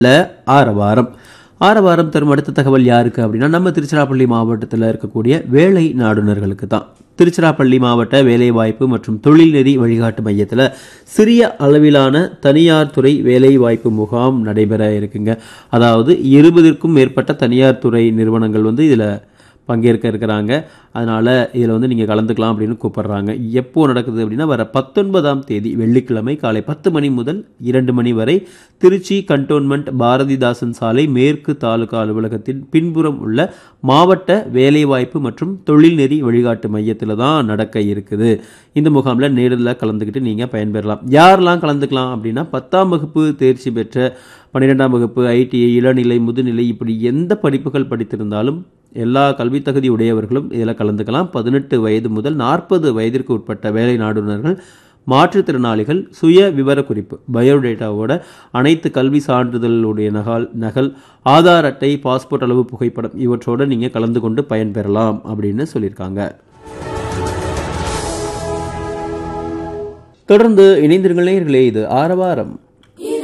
ல ஆரவாரம் ஆரவாரம் தரும் அடுத்த தகவல் யாருக்கு அப்படின்னா நம்ம திருச்சிராப்பள்ளி மாவட்டத்தில் இருக்கக்கூடிய வேலை நாடுனர்களுக்கு தான் திருச்சிராப்பள்ளி மாவட்ட வேலைவாய்ப்பு மற்றும் தொழில்நெறி வழிகாட்டு மையத்தில் சிறிய அளவிலான தனியார் துறை வேலைவாய்ப்பு முகாம் நடைபெற இருக்குங்க அதாவது இருபதிற்கும் மேற்பட்ட தனியார் துறை நிறுவனங்கள் வந்து இதில் பங்கேற்க இருக்கிறாங்க அதனால் இதில் வந்து நீங்கள் கலந்துக்கலாம் அப்படின்னு கூப்பிடுறாங்க எப்போ நடக்குது அப்படின்னா வர பத்தொன்பதாம் தேதி வெள்ளிக்கிழமை காலை பத்து மணி முதல் இரண்டு மணி வரை திருச்சி கண்டோன்மெண்ட் பாரதிதாசன் சாலை மேற்கு தாலுகா அலுவலகத்தின் பின்புறம் உள்ள மாவட்ட வேலைவாய்ப்பு மற்றும் தொழில்நெறி வழிகாட்டு மையத்தில் தான் நடக்க இருக்குது இந்த முகாமில் நேரில் கலந்துக்கிட்டு நீங்கள் பயன்பெறலாம் யாரெல்லாம் கலந்துக்கலாம் அப்படின்னா பத்தாம் வகுப்பு தேர்ச்சி பெற்ற பன்னிரெண்டாம் வகுப்பு ஐடிஐ இளநிலை முதுநிலை இப்படி எந்த படிப்புகள் படித்திருந்தாலும் எல்லா கல்வித் தகுதி உடையவர்களும் இதில் கலந்துக்கலாம் பதினெட்டு வயது முதல் நாற்பது வயதிற்கு உட்பட்ட வேலை நாடுனர்கள் மாற்றுத்திறனாளிகள் சுய விவரக்குறிப்பு பயோடேட்டாவோட அனைத்து கல்வி சான்றிதழுடைய நகல் நகல் ஆதார் அட்டை பாஸ்போர்ட் அளவு புகைப்படம் இவற்றோட நீங்கள் கலந்து கொண்டு பயன்பெறலாம் அப்படின்னு சொல்லியிருக்காங்க தொடர்ந்து இணைந்திருங்களே இது ஆரவாரம்